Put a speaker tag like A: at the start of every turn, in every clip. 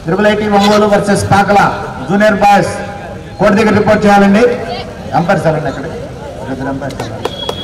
A: triple IT Ongole versus Kakala junior boys court దగ్గర report చేయాలండి umpire sir అండి అక్కడ ఇద్దరు ఎంపైర్ సార్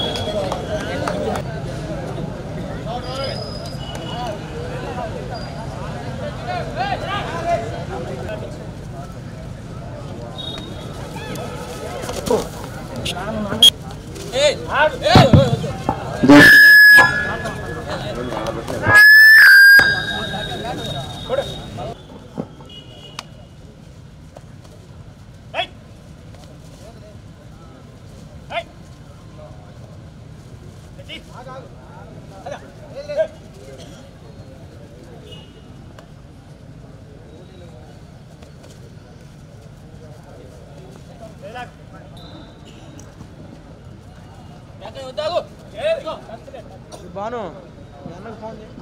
B: బాను అన్నకు ఫోన్ చేయి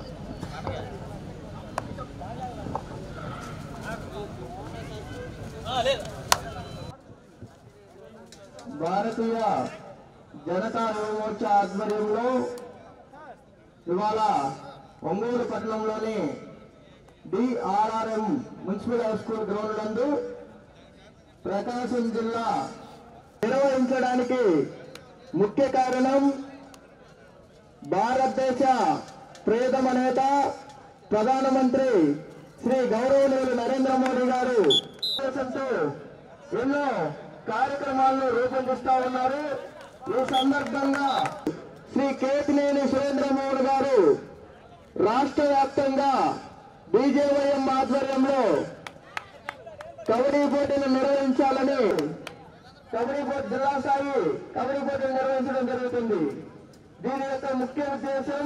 C: భారతీయ జనతా యువ మోర్చా ఆధ్వర్యంలో ఇవాళ ఒంగోలు పట్టణంలోని DRRM municipal high school ground నందు ప్రకాశం జిల్లా నిర్వహించడానికి ముఖ్య కారణం భారతదేశ ప్రియతమ నేత ప్రధానమంత్రి శ్రీ గౌరవనీయులు నరేంద్ర మోడీ గారు దేశంతో ఎన్నో కార్యక్రమాలను రూపొందిస్తా ఉన్నారు ఈ సందర్భంగా శ్రీ కేతినేని సురేంద్రమోహన్ గారు రాష్ట్ర వ్యాప్తంగా బీజేవైఎం ఆధ్వర్యంలో కబడ్డీ పోటీలు నిర్వహించాలని కబడ్డీ పోటీ జిల్లా స్థాయి కబడ్డీ పోటీలు నిర్వహించడం జరుగుతుంది దీని యొక్క ముఖ్య ఉద్దేశం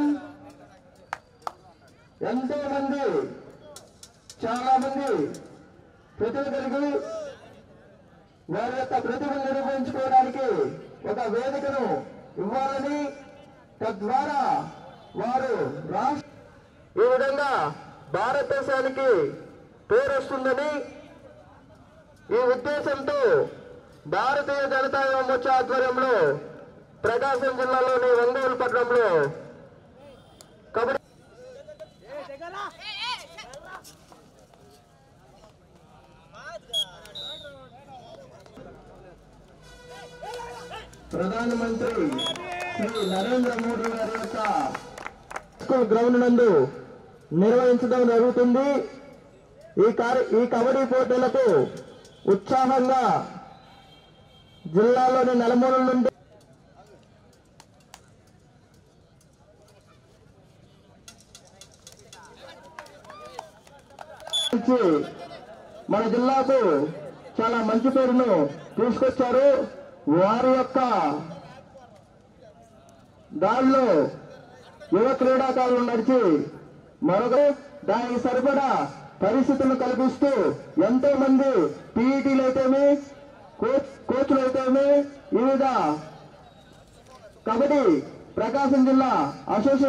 C: ఎంతో మంది చాలా మంది ప్రతిభ కలిగి వారి యొక్క ప్రతిభను నిరూపించుకోవడానికి ఒక వేదికను ఇవ్వాలని తద్వారా వారు రాష్ట్ర ఈ విధంగా భారతదేశానికి పేరు వస్తుందని ఈ ఉద్దేశంతో భారతీయ జనతా యువ మోర్చా ఆధ్వర్యంలో ప్రకాశం జిల్లాలోని ఒంగోలు పట్టణంలో కబడ్డీ ప్రధానమంత్రి శ్రీ నరేంద్ర మోడీ గారి యొక్క స్కూల్ గ్రౌండ్ నందు నిర్వహించడం జరుగుతుంది ఈ కార్య ఈ కబడ్డీ పోటీలకు ఉత్సాహంగా జిల్లాలోని నలుమూలల నుండి నుంచి మన జిల్లాకు చాలా మంచి పేరును తీసుకొచ్చారు వారి యొక్క దారిలో యువ క్రీడాకారులు నడిచి మరొక దానికి సరిపడా పరిస్థితులను కల్పిస్తూ ఎంతో మంది పీఈటీలు అయితేమి కోచ్ కోచ్లు అయితేమి వివిధ కబడ్డీ ప్రకాశం జిల్లా అసోసియేషన్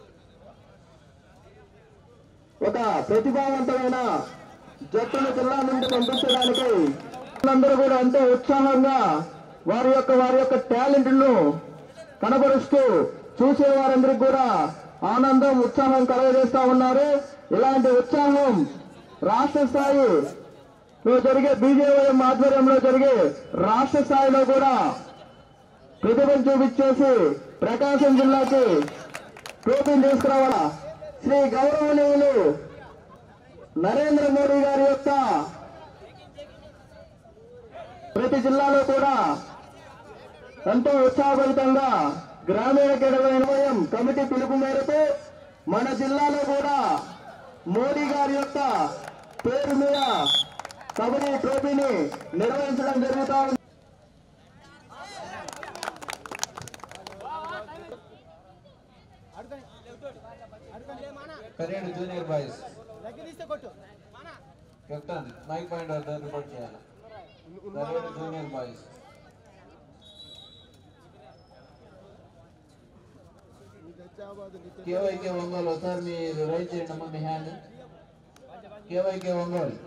C: ఒక ప్రతిభావంతమైన జట్టును జిల్లా నుండి పంపించడానికి అందరూ కూడా ఎంతో ఉత్సాహంగా వారి యొక్క వారి యొక్క టాలెంట్ ను కనబరుస్తూ చూసే వారందరికి కూడా ఆనందం ఉత్సాహం కలగజేస్తా ఉన్నారు ఇలాంటి ఉత్సాహం రాష్ట్ర స్థాయి లో జరిగే బీజేవైఎం ఆధ్వర్యంలో జరిగే రాష్ట్ర స్థాయిలో కూడా ప్రతిభను చూపించేసి ప్రకాశం జిల్లాకి టోపీని తీసుకురావాలా శ్రీ గౌరవనీయులు నరేంద్ర మోడీ గారి యొక్క ప్రతి జిల్లాలో కూడా ఎంతో ఉత్సాహభరితంగా గ్రామీణ క్రీడల నిర్వయం కమిటీ పిలుపు మేరకు మన జిల్లాలో కూడా మోడీ గారి యొక్క పేరు మీద కబడ్డీ ట్రోఫీని నిర్వహించడం జరుగుతా ఉంది
D: Karedu junior boys captain mike point వద్ద రిపోర్ట్ చేయాలి Karedu junior boys KYK Ongole ఒకసారి మీరు రైట్ చేయండి అమ్మా మీ హ్యాండ్ కేవైకే ఒంగోలు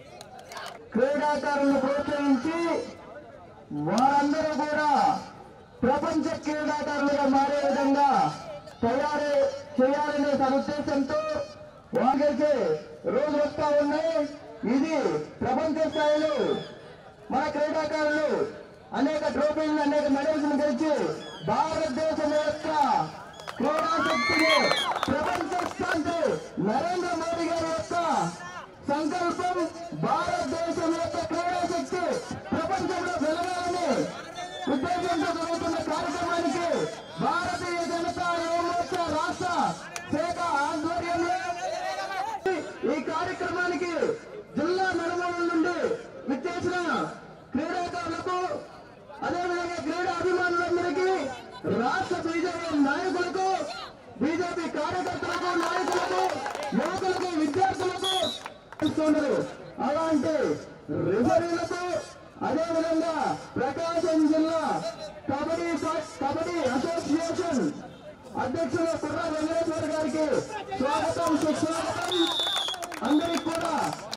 C: క్రీడాకారులను ప్రోత్సహించి వారందరూ కూడా ప్రపంచ క్రీడాకారులుగా మారే విధంగా తయారు చేయాలనే సదుద్దేశంతో వాగైతే రోజు వస్తా ఉన్నాయి ఇది ప్రపంచ స్థాయిలో మన క్రీడాకారులు అనేక ట్రోఫీలను అనేక మెడల్స్ గెలిచి భారతదేశం యొక్క క్రీడా శక్తిని ప్రపంచ స్థాయి నరేంద్ర మోడీ గారి యొక్క సంకల్పం భారతదేశం యొక్క క్రీడా శక్తి ప్రపంచంలో వెలగాలని ఉద్దేశంతో జరుగుతున్న కార్యక్రమానికి భారతీయ జనతా యువమోర్చా రాష్ట్ర శాఖ ఆధ్వర్యంలో ఈ కార్యక్రమానికి జిల్లా నలుమూలల నుండి విచ్చేసిన క్రీడాకారులకు అదేవిధంగా క్రీడా అభిమానులందరికీ రాష్ట్ర బీజేపీ నాయకులకు బీజేపీ కార్యకర్తలకు నాయకులకు యువకులకు విద్యార్థులకు ఇస్తున్నారు అలాంటి రిజర్వీలకు అదేవిధంగా ప్రకాశం జిల్లా కబడ్డీ స- కబడ్డీ అసోసియేషన్ అధ్యక్షులు కుర్ర వెంకటేశ్వర గారికి స్వాగతం సుస్వాగతం అందరికి కూడా